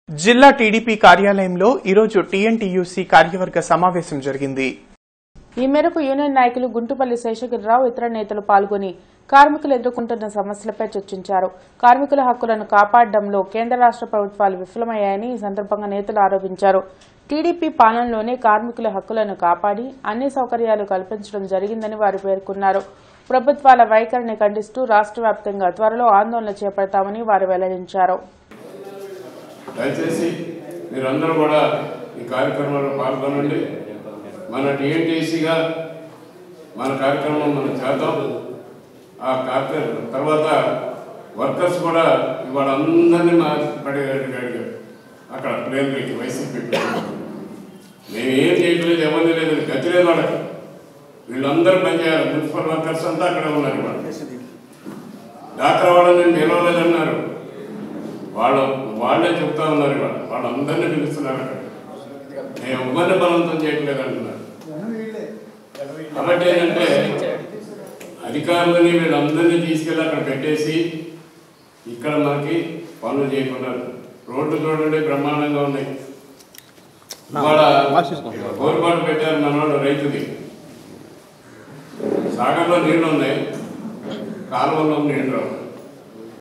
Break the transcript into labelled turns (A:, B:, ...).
A: జిల్లా టీడీపీ కార్యాలయంలో ఈరోజు టీఎన్టీయూసీ కార్యవర్గ సమావేశం జరిగింది
B: ఈ మేరకు యూనియన్ నాయకులు గుంటుపల్లి శేషగిరిరావు ఇతర నేతలు పాల్గొని కార్మికులు ఎదుర్కొంటున్న సమస్యలపై చర్చించారు కార్మికుల హక్కులను కాపాడడంలో కేంద్ర రాష్ట్ర ప్రభుత్వాలు విఫలమయ్యాయని ఈ సందర్భంగా నేతలు ఆరోపించారు టీడీపీ పాలనలోనే కార్మికుల హక్కులను కాపాడి అన్ని సౌకర్యాలు కల్పించడం జరిగిందని వారు పేర్కొన్నారు ప్రభుత్వాల వైఖరిని ఖండిస్తూ రాష్ట్ర వ్యాప్తంగా త్వరలో ఆందోళన చేపడతామని వారు వెల్లడించారు
C: దయచేసి మీరందరూ కూడా ఈ కార్యక్రమంలో పాల్గొనండి మన టీఎన్టీసీగా మన కార్యక్రమం మనం చేద్దాం ఆ కార్యక్రమం తర్వాత వర్కర్స్ కూడా ఇవాళ అందరినీ మా పడేటట్టు అక్కడ ప్లేన్లకి వైసీపీ మేము ఏం చేయట్లేదు ఎవరిని లేదు గతి లేదు వాళ్ళకి వీళ్ళందరూ పనిచేయాలి మున్సిపల్ వర్కర్స్ అంతా అక్కడ ఉన్నారు ఇవాళ డాక్టర్ వాళ్ళని నిలవలేదన్నారు వాళ్ళు వాళ్ళే చెప్తా ఉన్నారు ఇవాళ వాళ్ళందరినీ పిలుస్తున్నారు అక్కడ మేము ఎవరిని బలవంతం చేయట్లేదు అంటున్నారు కాబట్టి ఏంటంటే అధికారులని వీళ్ళందరినీ తీసుకెళ్ళి అక్కడ పెట్టేసి ఇక్కడ మనకి పనులు చేయకుండా రోడ్లు చూడండి బ్రహ్మాండంగా ఉన్నాయి ఇవాళ కోరుబాటు పెట్టారు మనవాడు రైతుది సాగర్లో నీళ్లు ఉన్నాయి కాలువలో నీళ్లు రావు